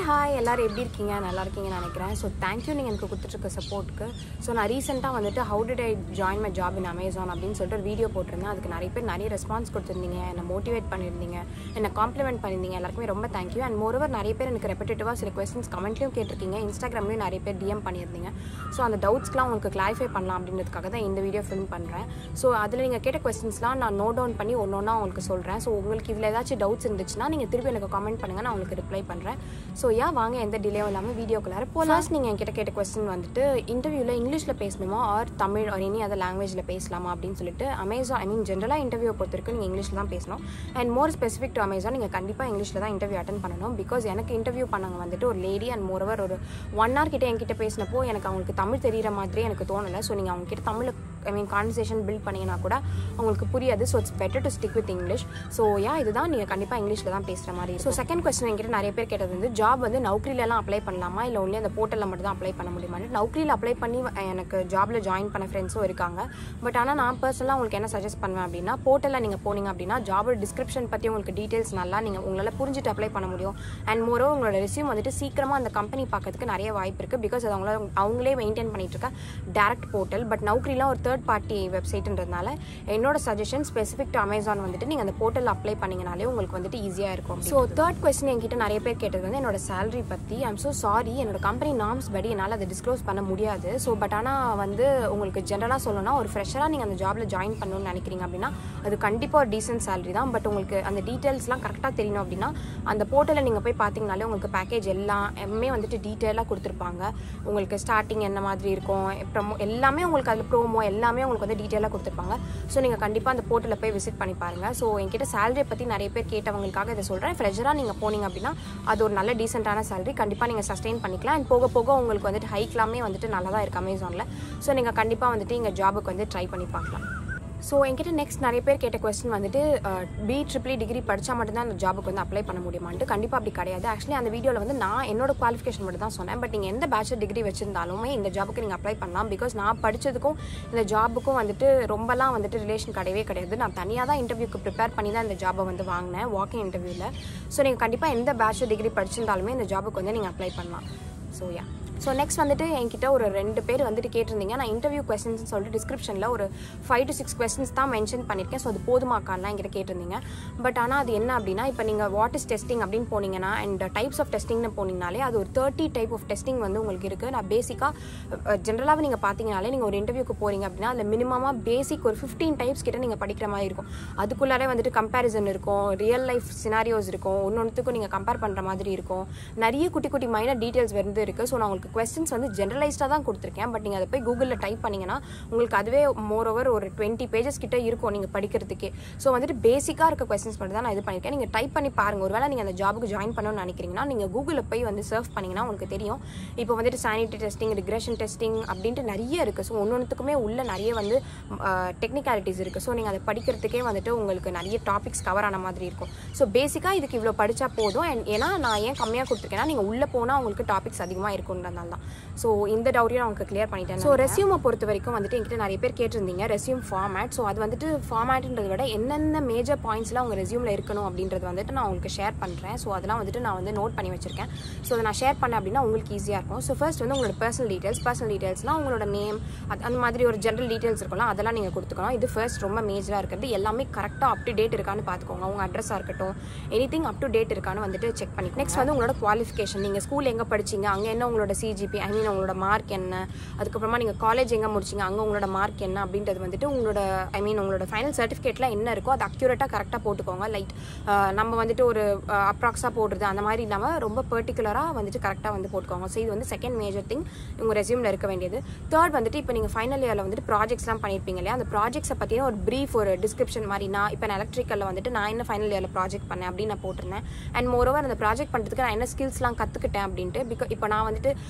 hi எல்லாரும் எப்படி இருக்கீங்க நல்லா இருக்கீங்கன்னு நினைக்கிறேன் ஸோ தேங்க்யூ நீங்கள் எனக்கு கொடுத்துட்ருக்க சப்போர்ட்டுக்கு ஸோ நான் ரீசெண்டாக வந்துட்டு how did I join my job in Amazon அப்படின்னு சொல்லிட்டு ஒரு வீடியோ போட்டிருந்தேன் அதுக்கு நிறைய பேர் நிறைய ரெஸ்பான்ஸ் கொடுத்துருந்தீங்க என்னை மோட்டிவேட் பண்ணியிருந்தீங்க என்னை காம்ப்ளிமெண்ட் பண்ணியிருந்தீங்க எல்லாருக்குமே ரொம்ப தேங்க்யூ அண்ட் மோரோவர் நிறைய பேர் எனக்கு ரெப்படேட்டிவாக சில கொஸ்டின்ஸ் கமெண்ட்லையும் கேட்டிருக்கீங்க இன்ஸ்டாகிராம்லேயும் நிறைய பேர் டிஎம் பண்ணியிருந்தீங்க ஸோ அந்த டவுட்ஸ்லாம் உங்களுக்கு கிளாரிஃபை பண்ணலாம் அப்படின்றதுக்காக தான் இந்த வீடியோ ஃபிலிம் பண்ணுறேன் ஸோ அதில் நீங்கள் கேட்ட கொஸ்டின்ஸ்லாம் நான் நோட் டவுன் பண்ணி ஒன்று ஒன்றா உங்களுக்கு சொல்கிறேன் ஸோ உங்களுக்கு இதில் ஏதாச்சும் டவுட்ஸ் இருந்துச்சுன்னா நீங்கள் திருப்பி எனக்கு கமெண்ட் பண்ணுங்கள் நான் உங்களுக்கு ரிப்ளை பண்ணுறேன் ஸோ யா வாங்க எந்த டிலேவும் இல்லாமல் வீடியோக்குள்ளார போலாஸ் நீங்கள் என்கிட்ட கேட்ட கொஸ்டின் வந்துட்டு இன்டர்வியூவில் இங்கிலீஷில் பேசணுமா or Tamil or any other லாங்குவேஜில் பேசலாமா அப்படின்னு சொல்லிட்டு அமேசான் ஐ மீன் ஜென்ரலாக இன்டர்வியூ பொறுத்த வரைக்கும் நீங்கள் இங்கிலீஷில் தான் பேசணும் and more specific to Amazon நீங்கள் கண்டிப்பாக இங்கிலீஷில் தான் இன்டர்வியூ அட்டன் பண்ணணும் பிகாஸ் எனக்கு இன்டர்வியூ பண்ணவங்க வந்துட்டு ஒரு லேடி அண்ட் மோரோவர் ஒரு ஒன் ஹவர் கிட்ட என்கிட்ட பேசினப்போ எனக்கு அவங்களுக்கு தமிழ் தெரியிற மாதிரியே எனக்கு தோணலை ஸோ நீங்கள் அவங்க கிட்ட Tamil I mean conversation build பண்ணிங்கன்னா கூட அவங்களுக்கு புரியாது so it's better to stick with English so yeah இதுதான் நீங்கள் கண்டிப்பாக இங்கிலீஷில் தான் பேசுகிற மாதிரி ஸோ செகண்ட் கொஸ்டின் என்கிட்ட நிறைய பேர் கேட்டது வந்து ஜாப் வந்து நௌக்கரியிலலாம் அப்ளை பண்ணலாமா இல்லை ஒன்லி அந்த போர்ட்டலில் மட்டும் தான் அப்ளை பண்ண முடியுமா நௌக்கரியில் அப்ளை பண்ணி எனக்கு ஜாபில் ஜாயின் பண்ண ஃப்ரெண்ட்ஸும் இருக்காங்க பட் ஆனால் நான் பர்சனலாக உங்களுக்கு என்ன சஜஸ்ட் பண்ணுவேன் அப்படின்னா போர்ட்டலில் நீங்கள் போனீங்க அப்படின்னா ஜாபோட டிஸ்கிரிப்ஷன் பற்றி உங்களுக்கு டீட்டெயில்ஸ் நல்லா நீங்கள் உங்களால் புரிஞ்சுட்டு அப்ளை பண்ண முடியும் அண்ட் மோரோ உங்களோட ரெசியூம் வந்துட்டு சீக்கிரமாக அந்த கம்பெனி பார்க்கறதுக்கு நிறைய வாய்ப்பு இருக்குது பிகாஸ் அது அவங்கள அவங்களே மெயின்டைன் பண்ணிட்டு இருக்க டேரக்ட் போர்ட்டல் பட் நௌக்கரிலாம் ஒரு தேர்ட் பார்ட்டி வெப்சைட்ன்றதுனால என்னோட சஜஷன் ஸ்பெசிஃபிக் டு அமேசான் வந்துட்டு நீங்கள் அந்த போர்ட்டல் அப்ளை பண்ணீங்கனாலே உங்களுக்கு வந்துட்டு ஈஸியாக இருக்கும் ஸோ தேர்ட் கொஸ்டின் என்கிட்ட நிறைய பேர் கேட்டது வந்து என்னோட சேலரி பற்றி ஐம் ஸோ சாரி என்னோட கம்பெனி நார்ம்ஸ் படி என்னால் அதை டிஸ்க்ளோஸ் பண்ண முடியாது ஸோ பட் ஆனால் வந்து உங்களுக்கு ஜென்ரலாக சொல்லணும்னா ஒரு ஃப்ரெஷராக நீங்கள் அந்த ஜாபில் ஜாயின் பண்ணணும்னு நினைக்கிறீங்க அப்படின்னா அது கண்டிப்பாக ஒரு டீசென்ட் சேலரி தான் பட் உங்களுக்கு அந்த டீட்டெயில்ஸ்லாம் கரெக்டாக தெரியணும் அப்படின்னா அந்த போர்ட்டலில் நீங்கள் போய் பார்த்தீங்கனாலே உங்களுக்கு பேக்கேஜ் எல்லாமே வந்துட்டு டீட்டெயிலாக கொடுத்துருப்பாங்க உங்களுக்கு ஸ்டார்டிங் என்ன மாதிரி இருக்கும் ப்ரமோ எல்லாமே உங்களுக்கு அதில் ப்ரோமோ எல்லாமே உங்களுக்கு வந்து டீட்டெயிலாக கொடுத்துருப்பாங்க ஸோ நீங்கள் கண்டிப்பாக அந்த போர்ட்டலில் போய் விசிட் பண்ணி பாருங்கள் ஸோ என்கிட்ட சேலரியை பற்றி நிறைய பேர் கேட்டவங்களுக்காக இதை சொல்கிறேன் ஃப்ரெஷராக நீங்கள் போனீங்க அப்படின்னா அது ஒரு நல்ல டீசென்ட்டான சேலரி கண்டிப்பாக நீங்கள் சஸ்டெயின் பண்ணிக்கலாம் அண்ட் போக போக உங்களுக்கு வந்துட்டு ஹைக்லாமே வந்துட்டு நல்லா தான் இருக்குது அமேசானில் ஸோ நீங்கள் கண்டிப்பாக வந்துட்டு இங்கே ஜாபுக்கு வந்து ட்ரை பண்ணி பார்க்கலாம் ஸோ என்கிட்ட நெக்ஸ்ட் நிறைய பேர் கேட்ட கொஸ்டின் வந்துட்டு பி ட்ரிபிளி டிகிரி படித்தா மட்டும்தான் அந்த ஜாபுக்கு வந்து அப்ளை பண்ண முடியுமான்ட்டு கண்டிப்பாக அப்படி கிடையாது ஆக்சுவலி அந்த வீடியோவில் வந்து நான் என்னோட குவாலிஃபிகேஷன் மட்டும் தான் சொன்னேன் பட் நீங்கள் எந்த பேச்சுலர் டிகிரி வச்சிருந்தாலுமே இந்த ஜாபுக்கு நீங்கள் அப்ளை பண்ணலாம் பிகாஸ் நான் படித்ததுக்கும் இந்த ஜாபுக்கும் வந்துட்டு ரொம்பலாம் வந்துட்டு ரிலேஷன் கிடையவே கிடையாது நான் தனியாக தான் இன்டர்வியூக்கு ப்ரிப்பேர் பண்ணி தான் இந்த ஜாபை வந்து வாங்கினேன் வாக்கிங் இன்டர்வியூவில் ஸோ நீங்கள் கண்டிப்பாக எந்த பேச்சுலர் டிகிரி படிச்சிருந்தாலுமே இந்த ஜாபுக்கு வந்து நீங்கள் அப்ளை பண்ணலாம் ஸோ யா ஸோ நெக்ஸ்ட் வந்துட்டு என்கிட்ட ஒரு ரெண்டு பேர் வந்துட்டு கேட்டிருந்தீங்க நான் இன்டர்வியூ கொஸ்டின்ஸ் சொல்லிட்டு டிஸ்கிரிப்ஷனில் ஒரு ஃபைவ் டு சிக்ஸ் கொஸ்டின்ஸ் தான் மென்ஷன் பண்ணியிருக்கேன் ஸோ அது போதுமாக்கான்லாம் என்கிட்ட கேட்டிருந்தீங்க பட் ஆனால் அது என்ன அப்படின்னா இப்போ நீங்கள் வாட் இஸ் டெஸ்டிங் அப்படின்னு போனீங்கன்னா அண்ட் டைப்ஸ் ஆஃப் டெஸ்டிங்னு போனீங்கனாலே அது ஒரு தேர்ட்டி டைப் ஆஃப் டெஸ்டிங் வந்து உங்களுக்கு இருக்குது நான் பேசிக்காக ஜென்ரலாக நீங்கள் பார்த்தீங்கனாலே நீங்கள் ஒரு இன்டர்வியூக்கு போகிறீங்க அப்படின்னா அதில் மினிமமாக பேசிக் ஒரு ஃபிஃப்டீன் டைப்ஸ் கிட்ட நீங்கள் படிக்கிற மாதிரி இருக்கும் அதுக்குள்ளாரே வந்துட்டு கம்பேரிசன் இருக்கும் ரியல் லைஃப் சினாரியோஸ் இருக்கும் ஒன்று ஒன்றுத்துக்கும் நீங்கள் கம்பேர் பண்ணுற மாதிரி இருக்கும் நிறைய குட்டி குட்டி மைனர் டீட்டெயில்ஸ் வந்து இருக்குது ஸோ நான் உங்களுக்கு கொஸ்டின்ஸ் வந்து ஜென்ரலைஸ்டாக தான் கொடுத்துருக்கேன் பட் நீங்கள் அதை போய் கூகுளில் டைப் பண்ணிங்கன்னா உங்களுக்கு அதுவே மோர் ஓவர் ஒரு டுவெண்ட்டி பேஜஸ் கிட்ட இருக்கும் நீங்கள் படிக்கிறதுக்கே ஸோ வந்துட்டு பேசிக்காக இருக்க கொஸ்டின்ஸ் மட்டும் தான் நான் இது பண்ணியிருக்கேன் நீங்கள் டைப் பண்ணி பாருங்கள் ஒருவேளை நீங்கள் அந்த ஜாபுக்கு ஜாயின் பண்ணணும்னு நினைக்கிறீங்கன்னா நீங்கள் கூகுளில் போய் வந்து சர்ச் பண்ணிங்கன்னா உங்களுக்கு தெரியும் இப்போ வந்துட்டு சானிட்டரி டெஸ்டிங் ரிக்ரெஷன் டெஸ்டிங் அப்படின்ட்டு நிறைய இருக்குது ஸோ ஒன்று ஒன்றுத்துக்குமே உள்ள நிறைய வந்து டெக்னிக்காலிட்டிஸ் இருக்குது ஸோ நீங்கள் அதை படிக்கிறதுக்கே வந்துட்டு உங்களுக்கு நிறைய டாபிக்ஸ் கவர் ஆன மாதிரி இருக்கும் ஸோ பேசிக்காக இதுக்கு இவ்வளோ படித்தா போதும் அண்ட் ஏன்னா நான் ஏன் கம்மியாக கொடுத்துருக்கேன்னா நீங்கள் உள்ளே போனால் உங்களுக்கு டாபிக்ஸ் அதிகமாக இருக்குன்றதுனால தான் ஸோ இந்த டவுட்டையும் நான் உங்களுக்கு கிளியர் பண்ணிட்டேன் ஸோ ரெசியூமை பொறுத்த வரைக்கும் வந்துட்டு என்கிட்ட நிறைய பேர் கேட்டிருந்தீங்க ரெசியூம் ஃபார்மேட் ஸோ அது வந்துட்டு ஃபார்மேட்ன்றதை விட என்னென்ன மேஜர் பாயிண்ட்ஸ்லாம் உங்கள் ரெசியூமில் இருக்கணும் அப்படின்றது வந்துட்டு நான் உங்களுக்கு ஷேர் பண்ணுறேன் ஸோ அதெல்லாம் வந்துட்டு நான் வந்து நோட் பண்ணி வச்சிருக்கேன் ஸோ அதை நான் ஷேர் பண்ணேன் அப்படின்னா உங்களுக்கு ஈஸியாக இருக்கும் ஸோ ஃபர்ஸ்ட் வந்து உங்களோட பர்சனல் டீட்டெயில்ஸ் பர்சனல் டீட்டெயில்ஸ்லாம் உங்களோட நேம் அது அந்த மாதிரி ஒரு ஜென்ரல் டீட்டெயில்ஸ் இருக்கலாம் அதெல்லாம் நீங்கள் கொடுத்துக்கணும் இது ஃபர்ஸ்ட் ரொம்ப மேஜராக இருக்கிறது எல்லாமே கரெக்டாக அப் டு டேட் இருக்கான்னு பார்த்துக்கோங்க உங்கள் அட்ரஸாக இருக்கட்டும் anything up to date இருக்கான்னு வந்துட்டு செக் பண்ணி நெக்ஸ்ட் வந்து உங்களோட குவாலிஃபிகேஷன் நீங்கள் ஸ்கூல் எங்கே படிச்சீங்க அங்கே என்ன உங்களோட சிஜிபி ஐ மீன் உங்களோட மார்க் என்ன அதுக்கப்புறமா நீங்கள் காலேஜ் எங்கே முடிச்சிங்க அங்கே உங்களோட மார்க் என்ன அப்படின்றது வந்துட்டு உங்களோட ஐ மீன் உங்களோட ஃபைனல் சர்டிஃபிகேட்டில் என்ன இருக்கோ அது அக்யூரேட்டாக கரெக்டாக போட்டுக்கோங்க லைட் நம்ம வந்துட்டு ஒரு அப்ராக்ஸாக போடுறது அந்த மாதிரி இல்லாமல் ரொம்ப பர்டிகுலராக வந்துட்டு கரெக்டாக வந்து போட்டுக்கோங்க ஸோ இது வந்து செகண்ட் மேஜர் திங் உங்கள் ரெசியூமில் இருக்க வேண்டியது தேர்ட் வந்துட்டு இப்போ நீங்கள் ஃபைனல் இயரில் வந்துட்டு ப்ராஜெக்ட்ஸ்லாம் பண்ணியிருப்பீங்க இல்லையா அந்த ப்ராஜெக்ட்ஸை பற்றின ஒரு ப்ரீஃப் ஒரு டிஸ்கிரிப்ஷன் மாதிரி நான் இப்போ நான் எலக்ட்ரிக்கலில் வந்துட்டு நான் என்ன ஃபைனல் இயரில் ப்ராஜெக்ட் பண்ணேன் அப்படின்னு நான் போட்டிருந்தேன் அண்ட் மோரோவர் அந்த ப்ராஜெக்ட் பண்ணுறதுக்கு நான் என்ன ஸ்கில்ஸ்லாம் கற்றுக்கிட்டேன் அப்படின்ட்டு பிகா இப்போ நான் வந்துட்டு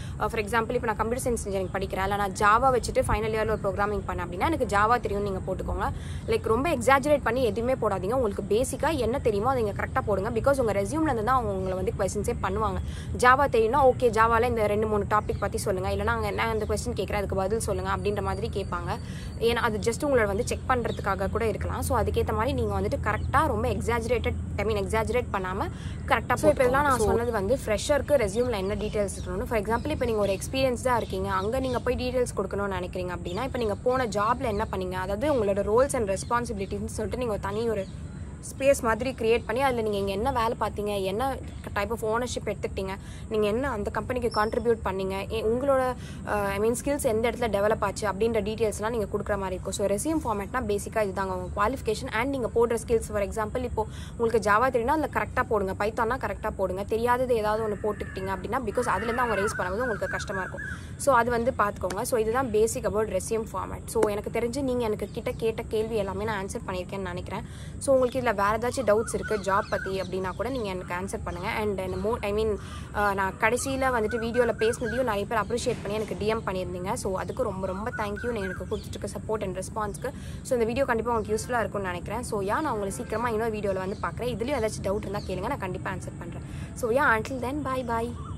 ஃபார் எக்ஸாம்பிள் இப்போ நான் கம்ப்யூட்டர் சயின்ஸ் இன்ஜினியரிங் படிக்கிறேன் இல்லை நான் ஜாவா வச்சுட்டு ஃபைனல் இயரில் ஒரு ப்ரோக்ராமிங் பண்ணேன் அப்படின்னா எனக்கு ஜாவா தெரியும் நீங்கள் போட்டுக்கோங்க லைக் ரொம்ப எக்ஸாஜரேட் பண்ணி எதுவுமே போடாதீங்க உங்களுக்கு பேசிக்காக என்ன தெரியுமோ அதை நீங்கள் கரெக்டாக போடுங்க பிகாஸ் உங்கள் ரெசியூம்லேருந்து தான் அவங்க உங்களை வந்து கொஸ்டின்ஸே பண்ணுவாங்க ஜாவா தெரியும்னா ஓகே ஜாவால இந்த ரெண்டு மூணு டாபிக் பற்றி சொல்லுங்கள் இல்லைனா அங்கே என்ன அந்த கொஸ்டின் கேட்குறேன் அதுக்கு பதில் சொல்லுங்கள் அப்படின்ற மாதிரி கேட்பாங்க ஏன்னா அது ஜஸ்ட் உங்களை வந்து செக் பண்ணுறதுக்காக கூட இருக்கலாம் ஸோ அதுக்கேற்ற மாதிரி நீங்கள் வந்துட்டு கரெக்டாக ரொம்ப எக்ஸாஜரேட்டட் ஐ மீன் எக்ஸாஜரேட் பண்ணாமல் கரெக்டாக ஸோ இப்போ இதெல்லாம் நான் சொன்னது வந்து ஃப்ரெஷருக்கு ரெசியூமில் என்ன டீட்டெயில்ஸ் இருக்கணும் ஃபார் எக்ஸாம்பிள் இப்போ நீங்கள் ஒரு எக்ஸ்பீரியன்ஸ்டாக இருக்கீங்க அங்கே நீங்கள் போய் டீட்டெயில்ஸ் கொடுக்கணும்னு நினைக்கிறீங்க அப்படின்னா இப்போ நீங்கள் போன ஜாப்ல என்ன பண்ணீங்க அதாவது உங்களோட ரோல்ஸ் அண்ட் ரெஸ்பான்சிபிலிட்டின்னு சொல்லிட்டு நீங்கள் தனி ஒரு ஸ்பேஸ் மாதிரி கிரியேட் பண்ணி அதில் நீங்கள் இங்கே என்ன வேலை பார்த்தீங்க என்ன டைப் ஆஃப் ஓனர்ஷிப் எடுத்துக்கிட்டீங்க நீங்கள் என்ன அந்த கம்பெனிக்கு கான்ட்ரிபியூட் பண்ணீங்க ஏ- உங்களோட ஐ மீன் ஸ்கில்ஸ் எந்த இடத்துல டெவலப் ஆச்சு அப்படின்ற டீட்டெயில்ஸ்லாம் நீங்கள் கொடுக்குற மாதிரி இருக்கும் ஸோ ரெசியூம் ஃபார்மேட்னா பேசிக்காக இதுதாங்க உங்கள் குவாலிஃபிகேஷன் அண்ட் நீங்கள் போடுற ஸ்கில்ஸ் ஃபார் எக்ஸாம்பிள் இப்போ உங்களுக்கு ஜாவா தெரியும்னா அதில் கரெக்டாக போடுங்க பைத்தானா கரெக்டாக போடுங்க தெரியாதது ஏதாவது ஒன்று போட்டுக்கிட்டீங்க அப்படின்னா பிகாஸ் அதுலேருந்து அவங்க ரைஸ் பண்ணும்போது உங்களுக்கு கஷ்டமாக இருக்கும் ஸோ அது வந்து பார்த்துக்கோங்க ஸோ இதுதான் basic about resume format so எனக்கு தெரிஞ்சு நீங்கள் எனக்கு கிட்ட கேட்ட கேள்வி எல்லாமே நான் ஆன்சர் பண்ணியிருக்கேன்னு நினைக்கிறேன் ஸோ உங்களுக்கு இதில் வேறு ஏதாச்சும் டவுட்ஸ் இருக்குது ஜாப் பற்றி அப்படின்னா கூட நீங்கள் எனக்கு ஆன்சர் பண்ணுங்கள் அண்ட் என்ன மோ ஐ மீன் நான் கடைசியில் வந்துட்டு வீடியோவில் பேசினதையும் நிறைய பேர் அப்ரிஷியேட் பண்ணி எனக்கு டிஎம் பண்ணியிருந்தீங்க ஸோ அதுக்கு ரொம்ப ரொம்ப தேங்க்யூ நீங்கள் எனக்கு கொடுத்துருக்க சப்போர்ட் அண்ட் ரெஸ்பான்ஸ்க்கு ஸோ இந்த வீடியோ கண்டிப்பாக உங்களுக்கு யூஸ்ஃபுல்லாக இருக்கும்னு நினைக்கிறேன் ஸோ யா நான் உங்களை சீக்கிரமாக இன்னொரு வீடியோவில் வந்து பார்க்குறேன் இதுலேயும் ஏதாச்சும் டவுட் இருந்தால் கேளுங்க நான் கண்டிப்பாக ஆன்சர் பண்ணுறேன் so yeah until then bye bye